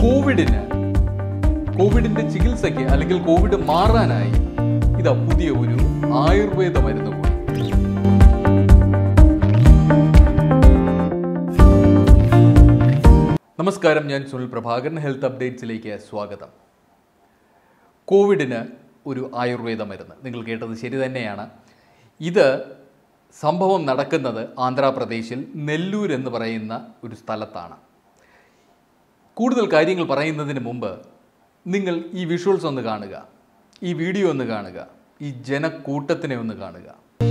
കോവിഡിന് കോവിഡിന്റെ ചികിത്സയ്ക്ക് അല്ലെങ്കിൽ കോവിഡ് മാറാനായി ഇതാ പുതിയ ഒരു ആയുർവേദ മരുന്ന് കൂടി നമസ്കാരം ഞാൻ സുനിൽ പ്രഭാകരൻ ഹെൽത്ത് അപ്ഡേറ്റ്സിലേക്ക് സ്വാഗതം കോവിഡിന് ഒരു ആയുർവേദ മരുന്ന് നിങ്ങൾ കേട്ടത് ശരി തന്നെയാണ് ഇത് സംഭവം നടക്കുന്നത് ആന്ധ്രാപ്രദേശിൽ നെല്ലൂർ എന്ന് പറയുന്ന ഒരു സ്ഥലത്താണ് കൂടുതൽ കാര്യങ്ങൾ പറയുന്നതിന് മുമ്പ് നിങ്ങൾ ഈ വിഷ്വൽസ് ഒന്ന് കാണുക ഈ വീഡിയോ ഒന്ന് കാണുക ഈ ജനക്കൂട്ടത്തിനെ ഒന്ന് കാണുക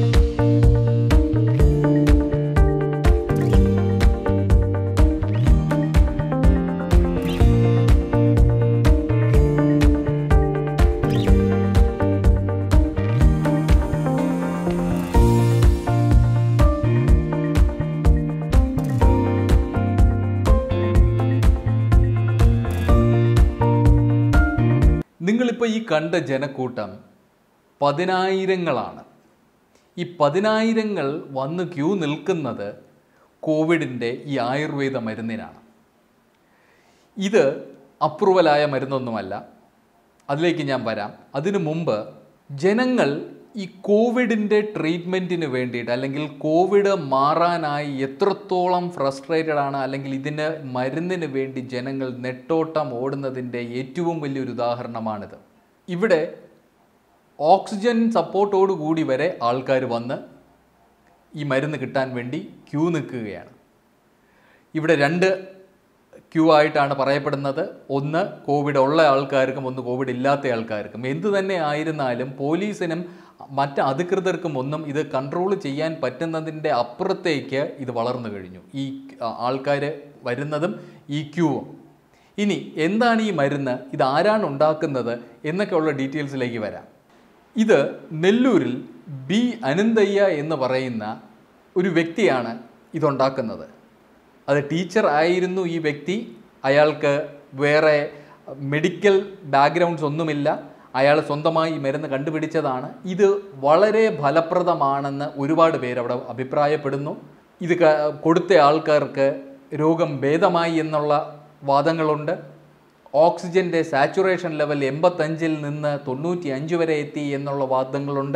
നിങ്ങളിപ്പോൾ ഈ കണ്ട ജനക്കൂട്ടം പതിനായിരങ്ങളാണ് ഈ പതിനായിരങ്ങൾ വന്ന് ക്യൂ നിൽക്കുന്നത് കോവിഡിൻ്റെ ഈ ആയുർവേദ മരുന്നിനാണ് ഇത് അപ്രൂവലായ മരുന്നൊന്നുമല്ല അതിലേക്ക് ഞാൻ വരാം അതിനു മുമ്പ് ജനങ്ങൾ ഈ കോവിഡിൻ്റെ ട്രീറ്റ്മെൻറ്റിന് വേണ്ടിയിട്ട് അല്ലെങ്കിൽ കോവിഡ് മാറാനായി എത്രത്തോളം ഫ്രസ്ട്രേറ്റഡ് ആണ് അല്ലെങ്കിൽ ഇതിന് മരുന്നിന് വേണ്ടി ജനങ്ങൾ നെട്ടോട്ടം ഓടുന്നതിൻ്റെ ഏറ്റവും വലിയൊരു ഉദാഹരണമാണിത് ഇവിടെ ഓക്സിജൻ സപ്പോർട്ടോടു കൂടി വരെ ആൾക്കാർ വന്ന് ഈ മരുന്ന് കിട്ടാൻ വേണ്ടി ക്യൂ നിൽക്കുകയാണ് ഇവിടെ രണ്ട് ക്യൂ ആയിട്ടാണ് പറയപ്പെടുന്നത് ഒന്ന് കോവിഡ് ഉള്ള ആൾക്കാർക്കും ഒന്ന് കോവിഡ് ഇല്ലാത്ത ആൾക്കാർക്കും എന്തു തന്നെ ആയിരുന്നാലും പോലീസിനും മറ്റ് അധികൃതർക്കും ഒന്നും ഇത് കൺട്രോൾ ചെയ്യാൻ പറ്റുന്നതിൻ്റെ അപ്പുറത്തേക്ക് ഇത് വളർന്നു കഴിഞ്ഞു ഈ ആൾക്കാർ വരുന്നതും ഈ ക്യൂവും ഇനി എന്താണ് ഈ മരുന്ന് ഇത് ആരാണ് ഉണ്ടാക്കുന്നത് എന്നൊക്കെയുള്ള ഡീറ്റെയിൽസിലേക്ക് വരാം ഇത് നെല്ലൂരിൽ ബി അനന്തയ്യ എന്ന് പറയുന്ന ഒരു വ്യക്തിയാണ് ഇതുണ്ടാക്കുന്നത് അത് ടീച്ചർ ആയിരുന്നു ഈ വ്യക്തി അയാൾക്ക് വേറെ മെഡിക്കൽ ബാക്ക്ഗ്രൗണ്ട്സ് ഒന്നുമില്ല അയാൾ സ്വന്തമായി മരുന്ന് കണ്ടുപിടിച്ചതാണ് ഇത് വളരെ ഫലപ്രദമാണെന്ന് ഒരുപാട് പേര് അവിടെ അഭിപ്രായപ്പെടുന്നു ഇത് ക- കൊടുത്ത ആൾക്കാർക്ക് രോഗം ഭേദമായി എന്നുള്ള വാദങ്ങളുണ്ട് ഓക്സിജൻ്റെ സാച്ചുറേഷൻ ലെവൽ എൺപത്തഞ്ചിൽ നിന്ന് തൊണ്ണൂറ്റി അഞ്ച് വരെ എത്തി എന്നുള്ള വാദങ്ങളുണ്ട്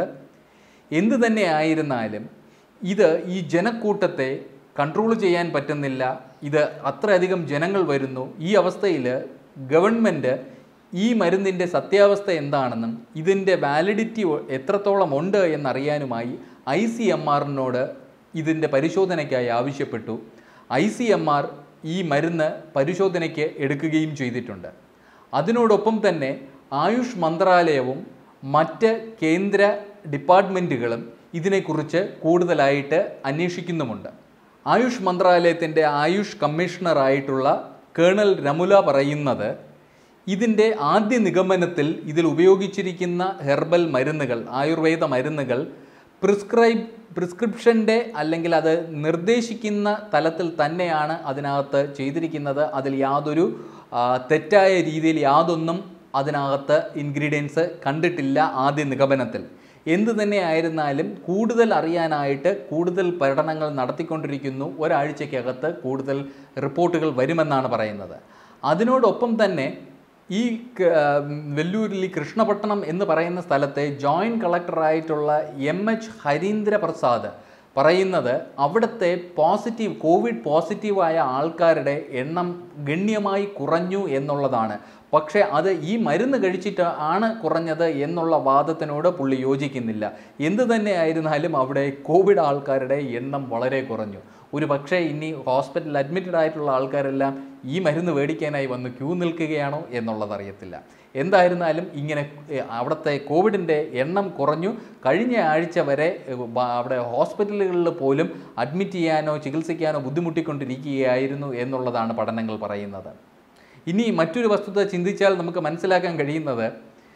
എന്തു തന്നെ ആയിരുന്നാലും ഇത് ഈ ജനക്കൂട്ടത്തെ കൺട്രോൾ ചെയ്യാൻ പറ്റുന്നില്ല ഇത് അത്രയധികം ജനങ്ങൾ വരുന്നു ഈ അവസ്ഥയിൽ ഗവൺമെൻറ് ഈ മരുന്നിൻ്റെ സത്യാവസ്ഥ എന്താണെന്നും ഇതിൻ്റെ വാലിഡിറ്റി എത്രത്തോളം ഉണ്ട് എന്നറിയാനുമായി ഐ സി എം ആറിനോട് ഇതിൻ്റെ പരിശോധനയ്ക്കായി ആവശ്യപ്പെട്ടു ഐ സി എം ആർ ഈ മരുന്ന് പരിശോധനയ്ക്ക് എടുക്കുകയും ചെയ്തിട്ടുണ്ട് അതിനോടൊപ്പം തന്നെ ആയുഷ് മന്ത്രാലയവും മറ്റ് കേന്ദ്ര ഡിപ്പാർട്ട്മെൻറ്റുകളും ഇതിനെക്കുറിച്ച് കൂടുതലായിട്ട് അന്വേഷിക്കുന്നുമുണ്ട് ആയുഷ് മന്ത്രാലയത്തിൻ്റെ ആയുഷ് കമ്മീഷണറായിട്ടുള്ള കേണൽ രമുല പറയുന്നത് ഇതിൻ്റെ ആദ്യ നിഗമനത്തിൽ ഇതിൽ ഉപയോഗിച്ചിരിക്കുന്ന ഹെർബൽ മരുന്നുകൾ ആയുർവേദ മരുന്നുകൾ പ്രിസ്ക്രൈബ് പ്രിസ്ക്രിപ്ഷൻ്റെ അല്ലെങ്കിൽ അത് നിർദ്ദേശിക്കുന്ന തലത്തിൽ തന്നെയാണ് അതിനകത്ത് ചെയ്തിരിക്കുന്നത് അതിൽ യാതൊരു ആ, തെറ്റായ രീതിയിൽ യാതൊന്നും അതിനകത്ത് ഇൻഗ്രീഡിയൻസ് കണ്ടിട്ടില്ല ആദ്യ നിഗമനത്തിൽ എന്തു തന്നെ ആയിരുന്നാലും കൂടുതൽ അറിയാനായിട്ട് കൂടുതൽ പഠനങ്ങൾ നടത്തിക്കൊണ്ടിരിക്കുന്നു ഒരാഴ്ചക്കകത്ത് കൂടുതൽ റിപ്പോർട്ടുകൾ വരുമെന്നാണ് പറയുന്നത് അതിനോടൊപ്പം തന്നെ ഈ ക- വെല്ലൂരിൽ ഈ കൃഷ്ണപട്ടണം എന്ന് പറയുന്ന സ്ഥലത്തെ ജോയിൻറ്റ് കളക്ടറായിട്ടുള്ള എം എച്ച് ഹരീന്ദ്ര പ്രസാദ് പറയുന്നത് അവിടുത്തെ പോസിറ്റീവ് കോവിഡ് പോസിറ്റീവായ ആൾക്കാരുടെ എണ്ണം ഗണ്യമായി കുറഞ്ഞു എന്നുള്ളതാണ് പക്ഷേ അത് ഈ മരുന്ന് കഴിച്ചിട്ട് ആണ് കുറഞ്ഞത് എന്നുള്ള വാദത്തിനോട് പുള്ളി യോജിക്കുന്നില്ല എന്ത് തന്നെ ആയിരുന്നാലും അവിടെ കോവിഡ് ആൾക്കാരുടെ എണ്ണം വളരെ കുറഞ്ഞു ഒരു പക്ഷേ ഇനി ഹോസ്പിറ്റലിൽ അഡ്മിറ്റഡ് ആയിട്ടുള്ള ആൾക്കാരെല്ലാം ഈ മരുന്ന് മേടിക്കാനായി വന്ന് ക്യൂ നിൽക്കുകയാണോ എന്നുള്ളത് അറിയത്തില്ല എന്തായിരുന്നാലും ഇങ്ങനെ എ, അവിടുത്തെ കോവിഡിൻ്റെ എണ്ണം കുറഞ്ഞു കഴിഞ്ഞ ആഴ്ച വരെ എ, ബ- അവിടെ ഹോസ്പിറ്റലുകളിൽ പോലും അഡ്മിറ്റ് ചെയ്യാനോ ചികിത്സിക്കാനോ ബുദ്ധിമുട്ടിക്കൊണ്ടിരിക്കുകയായിരുന്നു എന്നുള്ളതാണ് പഠനങ്ങൾ പറയുന്നത് ഇനി മറ്റൊരു വസ്തുത ചിന്തിച്ചാൽ നമുക്ക് മനസ്സിലാക്കാൻ കഴിയുന്നത്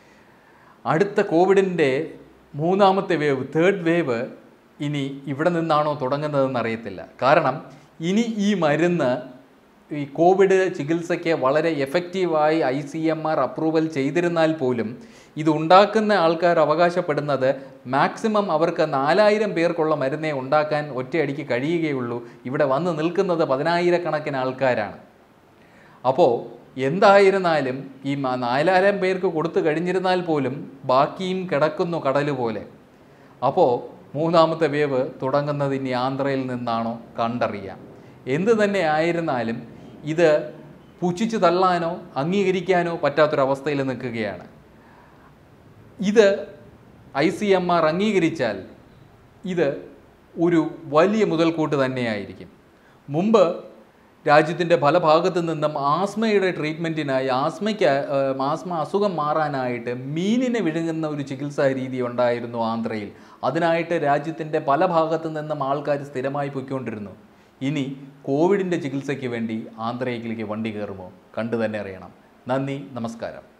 അടുത്ത കോവിഡിൻ്റെ മൂന്നാമത്തെ വേവ് തേർഡ് വേവ് ഇനി ഇവിടെ നിന്നാണോ തുടങ്ങുന്നതെന്ന് അറിയത്തില്ല കാരണം ഇനി ഈ മരുന്ന് ഈ കോവിഡ് ചികിത്സയ്ക്ക് വളരെ എഫക്റ്റീവായി I C M R approval ചെയ്തിരുന്നാൽ പോലും ഇത് ഉണ്ടാക്കുന്ന ആൾക്കാർ അവകാശപ്പെടുന്നത് മാക്സിമം അവർക്ക് നാലായിരം പേർക്കുള്ള മരുന്നേ ഉണ്ടാക്കാൻ ഒറ്റയടിക്ക് കഴിയുകയുള്ളൂ ഇവിടെ വന്ന് നിൽക്കുന്നത് പതിനായിരക്കണക്കിന് ആൾക്കാരാണ് അപ്പോൾ എന്തായിരുന്നാലും ഈ മ- നാലായിരം പേർക്ക് കൊടുത്തു കഴിഞ്ഞിരുന്നാൽ പോലും ബാക്കിയും കിടക്കുന്നു കടൽ പോലെ അപ്പോൾ മൂന്നാമത്തെ വേവ് തുടങ്ങുന്നത് ഇനി ആന്ധ്രയിൽ നിന്നാണോ കണ്ടറിയാം എന്ത് തന്നെ ആയിരുന്നാലും ഇത് പുച്ഛിച്ച് തള്ളാനോ അംഗീകരിക്കാനോ പറ്റാത്തൊരവസ്ഥയിൽ നിൽക്കുകയാണ് ഇത് ഐ സി എം ആർ അംഗീകരിച്ചാൽ ഇത് ഒരു വലിയ മുതൽക്കൂട്ട് തന്നെയായിരിക്കും മുമ്പ് രാജ്യത്തിൻ്റെ പല ഭാഗത്തു നിന്നും ആസ്മയുടെ ട്രീറ്റ്മെൻറ്റിനായി ആസ്മയ്ക്ക് ഏഹ്, ആസ്മ അസുഖം മാറാനായിട്ട് മീനിനെ വിഴുങ്ങുന്ന ഒരു ചികിത്സാ രീതി ഉണ്ടായിരുന്നു ആന്ധ്രയിൽ അതിനായിട്ട് രാജ്യത്തിൻ്റെ പല ഭാഗത്തു നിന്നും ആൾക്കാർ സ്ഥിരമായി പൊയ്ക്കൊണ്ടിരുന്നു ഇനി കോവിഡിൻ്റെ ചികിത്സയ്ക്ക് വേണ്ടി ആന്ധ്രയിലേക്ക് വണ്ടി കയറുമോ കണ്ടു തന്നെ അറിയണം നന്ദി നമസ്കാരം